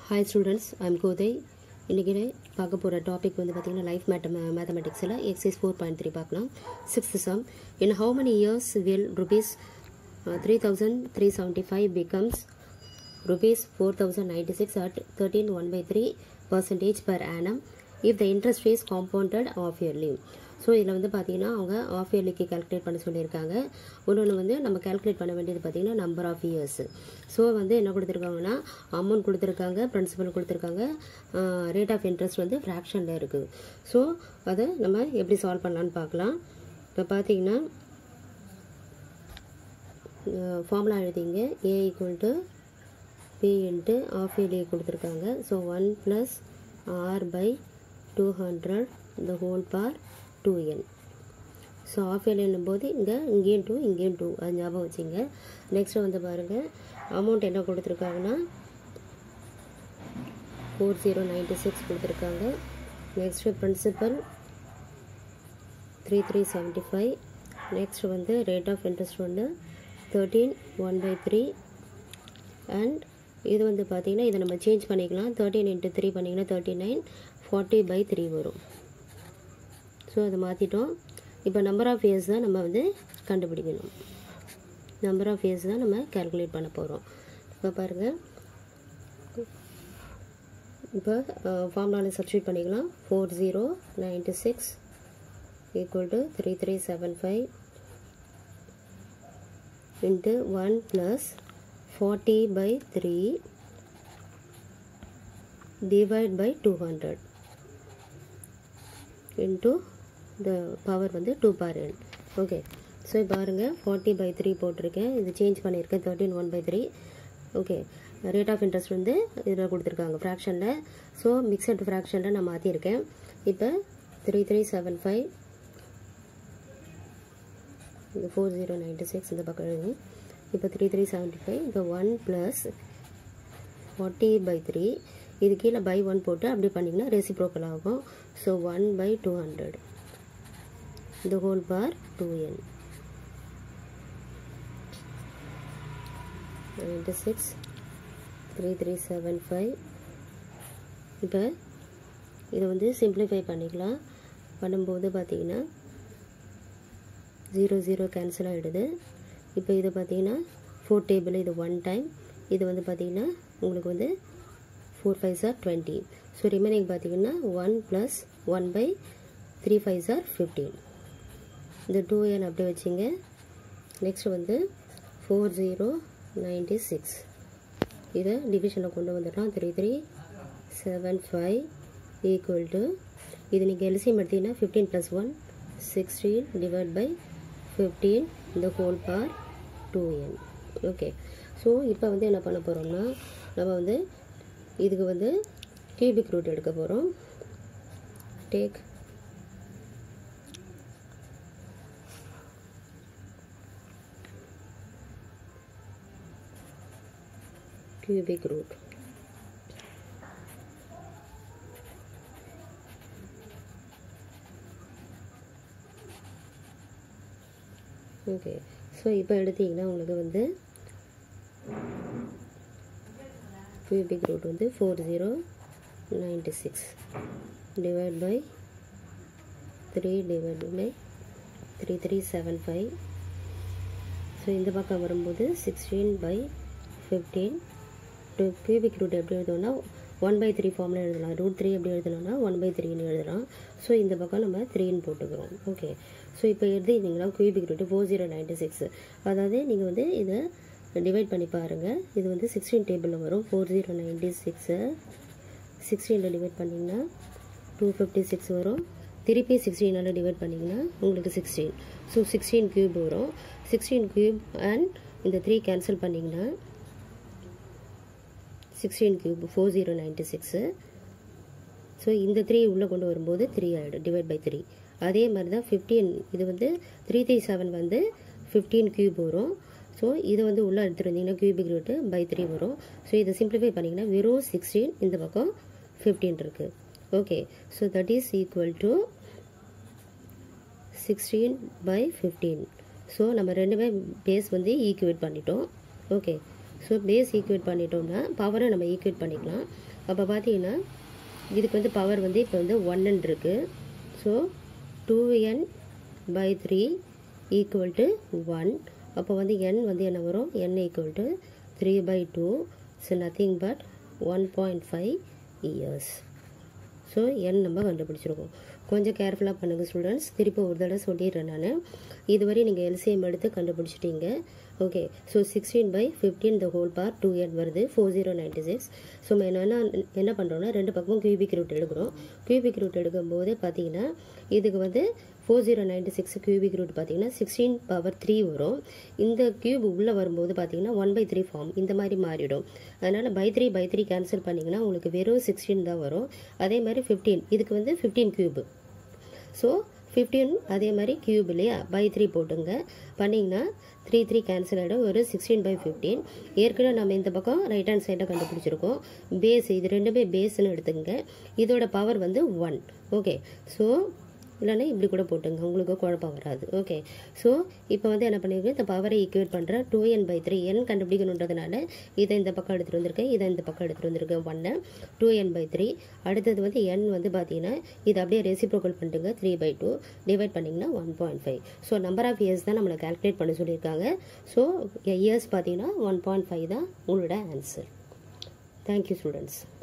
hi students I'm கோதை இன்றைக்கி பார்க்க போகிற டாபிக் வந்து பார்த்திங்கன்னா லைஃப் மேட்ட மேத்தமெட்டிக்ஸில் எக்ஸைஸ் ஃபோர் பாயிண்ட் த்ரீ பார்க்கலாம் sixth sum in how many years will rupees three thousand three seventy five becomes rupees 4096 at 13 1 by 3 percentage per annum if the interest is compounded off yearly so இதில் வந்து பார்த்தீங்கன்னா அவங்க of இயர்லிக்கு calculate பண்ண சொல்லியிருக்காங்க இன்னொன்று வந்து நம்ம கால்குலேட் பண்ண வேண்டியது பார்த்தீங்கன்னா நம்பர் ஆஃப் இயர்ஸ் ஸோ வந்து என்ன கொடுத்துருக்காங்கன்னா அமௌண்ட் கொடுத்துருக்காங்க பிரின்சிபல் கொடுத்துருக்காங்க ரேட் ஆஃப் இன்ட்ரெஸ்ட் வந்து ஃப்ராக்ஷனில் இருக்குது ஸோ அதை நம்ம எப்படி சால்வ் பண்ணலான்னு பார்க்கலாம் இப்போ பார்த்தீங்கன்னா ஃபார்முலா எழுதிங்க A equal to P into half yearly கொடுத்துருக்காங்க so one plus R by two hundred இந்த whole power two N so half இயர்லின்னும் போது இங்கே இங்கேயும் டூ இங்கேயும் டூ அது ஞாபகம் வச்சுங்க நெக்ஸ்ட்டு வந்து பாருங்கள் அமௌண்ட் என்ன கொடுத்துருக்காங்கன்னா ஃபோர் ஜீரோ நைன்ட்டி சிக்ஸ் கொடுத்துருக்காங்க next principal three three seventy five next வந்து ரேட் ஆஃப் இன்ட்ரெஸ்ட் வந்து thirteen one by three and இது வந்து பார்த்திங்கன்னா இதை நம்ம சேஞ்ச் பண்ணிக்கலாம் தேர்ட்டின் இன்ட்டு த்ரீ பண்ணிங்கன்னா thirty nine forty by three வரும் ஸோ அதை மாற்றிட்டோம் இப்போ நம்பர் ஆஃப் இயர்ஸ் தான் நம்ம வந்து கண்டுபிடிக்கணும் நம்பர் ஆஃப் இயர்ஸ் தான் நம்ம கால்குலேட் பண்ண போகிறோம் இப்போ பாருங்கள் இப்போ ஃபார்முலாவில் சப்ஸ்டியூட் பண்ணிக்கலாம் four zero ninety six equal to three three seven five into one plus 40 by 3 divide by 200 into the power வந்து 2 power n ஓகே ஸோ பாருங்கள் ஃபார்ட்டி பை த்ரீ போட்டிருக்கேன் இது சேஞ்ச் பண்ணியிருக்கேன் thirteen one by three okay rate of interest வந்து இதில் கொடுத்துருக்காங்க ஃப்ராக்ஷனில் so mixed ஃப்ராக்ஷனில் நான் மாற்றிருக்கேன் இப்போ த்ரீ த்ரீ செவன் ஃபைவ் இது ஃபோர் ஜீரோ நைன்ட்டி சிக்ஸ் இந்த பக்கம் எழுதி இப்போ த்ரீ த்ரீ செவன்ட்டி ஃபைவ் இப்போ one plus forty by three இது கீழே பை ஒன் போட்டு அப்படி பண்ணிங்கன்னா ரெசிப்ரோக்கல் ஆகும் so one by two hundred இந்த whole power two N ninety six three three seven five இப்போ இதை வந்து சிம்பிளிஃபை பண்ணிக்கலாம் பண்ணும்போது பார்த்தீங்கன்னா ஜீரோ ஜீரோ கேன்சல் ஆகிடுது இப்போ இது பார்த்தீங்கன்னா ஃபோர் டேபிள் இது ஒன் டைம் இது வந்து பார்த்தீங்கன்னா உங்களுக்கு வந்து four five are twenty so remaining பார்த்தீங்கன்னா one plus one by three five are fifteen இந்த டூ என் அப்படியே வச்சிங்க நெக்ஸ்ட் வந்து ஃபோர் ஜீரோ நைன்டி சிக்ஸ் இதை டிவிஷனில் கொண்டு வந்துடலாம் three three seven five equal to இது நீங்கள் எல்சிஎம் எடுத்தீங்கன்னா fifteen plus one sixteen divide by fifteen இந்த whole power two N okay so இப்போ வந்து என்ன பண்ண போகிறோம்னா நம்ம வந்து இதுக்கு வந்து கியூபிக் ரூட் எடுக்க போகிறோம் take cubic root okay so இப்போ எடுத்தீங்கன்னா உங்களுக்கு வந்து cubic root வந்து four zero ninety six divide by three divide by three three seven five so இந்த பக்கம் வரும்போது sixteen by fifteen two cubic root எப்படி எழுதணும்னா ஒன் பை த்ரீ ஃபார்மில் எழுதலாம் ரூட் த்ரீ எப்படி எழுதணும்னா ஒன் பை த்ரீன்னு எழுதலாம் ஸோ இந்த பக்கம் நம்ம த்ரீன்னு போட்டுக்கிறோம் ஓகே ஸோ இப்போ எழுதிங்களா cubic root four zero ninety six அதாவது நீங்கள் வந்து இதை டிவைட் பண்ணி பாருங்கள் இது வந்து சிக்ஸ்டீன் டேபிளில் வரும் ஃபோர் ஜீரோ நைன்ட்டி சிக்ஸை சிக்ஸ்டீனில் டிவைட் பண்ணிங்கன்னா டூ ஃபிஃப்டி சிக்ஸ் வரும் திருப்பி சிக்ஸ்டீனால் டிவைட் பண்ணிங்கன்னா உங்களுக்கு சிக்ஸ்டீன் ஸோ சிக்ஸ்டீன் க்யூப் வரும் சிக்ஸ்டீன் க்யூப் அண்ட் இந்த த்ரீ கேன்சல் பண்ணிங்கன்னா sixteen cube four zero ninety six so இந்த த்ரீ உள்ளே கொண்டு வரும்போது த்ரீ ஆகிடும் டிவைட் பை த்ரீ அதே மாதிரி தான் ஃபிஃப்டீன் இது வந்து த்ரீ த்ரீ செவன் வந்து ஃபிஃப்டீன் க்யூப் வரும் ஸோ இதை வந்து உள்ளே எடுத்துருந்தீங்கன்னா க்யூபிக் ரூட்டு பை த்ரீ வரும் ஸோ இதை சிம்பிளிஃபை பண்ணிங்கன்னா வெறும் சிக்ஸ்டீன் இந்த பக்கம் ஃபிஃப்டீன் இருக்குது okay so that is equal to sixteen by fifteen so நம்ம ரெண்டுமே பேஸ் வந்து ஈக்குவேட் பண்ணிட்டோம் ஓகே ஸோ பேஸ் ஈக்குவேட் பண்ணிட்டோம்னா பவரை நம்ம ஈக்குவேட் பண்ணிக்கலாம் அப்போ பார்த்தீங்கன்னா இதுக்கு வந்து பவர் வந்து இப்போ வந்து ஒன்னு இருக்குது so two N by three equal to one அப்போ வந்து என் வந்து என்ன வரும் N equal to three by two so nothing but one point five years so N நம்ம கண்டுபிடிச்சிருக்கோம் கொஞ்சம் கேர்ஃபுல்லாக பண்ணுங்கள் ஸ்டூடெண்ட்ஸ் திருப்பி ஒரு தடவை சொல்லிடுறேன் நான் இதுவரை நீங்கள் எல்சிஎம் எடுத்து கண்டுபிடிச்சிட்டீங்க okay so sixteen by fifteen the whole power two N வருது four zero ninety six so நம்ம என்ன என்ன பண்ணுறோம்னா ரெண்டு பக்கமும் கியூபிக் ரூட் எடுக்கிறோம் கியூபிக் ரூட் எடுக்கும்போது பார்த்தீங்கன்னா இதுக்கு வந்து four zero ninety six cubic root பார்த்தீங்கன்னா சிக்ஸ்டீன் பவர் த்ரீ வரும் இந்த கியூப் உள்ளே வரும்போது பார்த்தீங்கன்னா ஒன் பை த்ரீ ஃபார்ம் இந்த மாதிரி மாறிடும் அதனால் by three by three cancel பண்ணிங்கன்னா உங்களுக்கு வெறும் சிக்ஸ்டீன் தான் வரும் அதே மாதிரி ஃபிஃப்டீன் இதுக்கு வந்து ஃபிஃப்டீன் கியூப் ஸோ ஃபிஃப்டீன் அதே மாதிரி கியூப் இல்லையா பை த்ரீ போட்டுங்க பண்ணிங்கன்னா த்ரீ த்ரீ கேன்சல் ஆகிடும் ஒரு சிக்ஸ்டீன் பை ஃபிஃப்டீன் ஏற்கனவே நம்ம இந்த பக்கம் ரைட் ஹேண்ட் சைடை கண்டுபிடிச்சிருக்கோம் பேஸ் இது ரெண்டுமே பேஸ்ன்னு எடுத்துங்க இதோட பவர் வந்து ஒன் ஓகே ஸோ இல்லைன்னா இப்படி கூட போட்டுங்க உங்களுக்கு குழப்பம் வராது ஓகே ஸோ இப்போ வந்து என்ன பண்ணியிருக்கேன் இந்த பவரை ஈக்குவேட் பண்ணுறேன் two N by three N கண்டுபிடிக்கணுன்றதுனால இதை இந்த பக்கம் எடுத்துகிட்டு வந்திருக்கேன் இதை இந்த பக்கம் எடுத்துகிட்டு வந்திருக்கேன் ஒன்று டூ என் பை த்ரீ அடுத்தது வந்து என் வந்து பார்த்தீங்கன்னா இது அப்படியே ரெசிப்ரோக்கல் பண்ணிட்டுங்க த்ரீ பை டூ டிவைட் பண்ணிங்கன்னா one point five so number of years தான் நம்மளை கால்குலேட் பண்ண சொல்லியிருக்காங்க ஸோ இயர்ஸ் பார்த்தீங்கன்னா ஒன் பாயிண்ட் ஃபைவ் தான் உங்களோட ஆன்சர் தேங்க்யூ ஸ்டூடெண்ட்ஸ்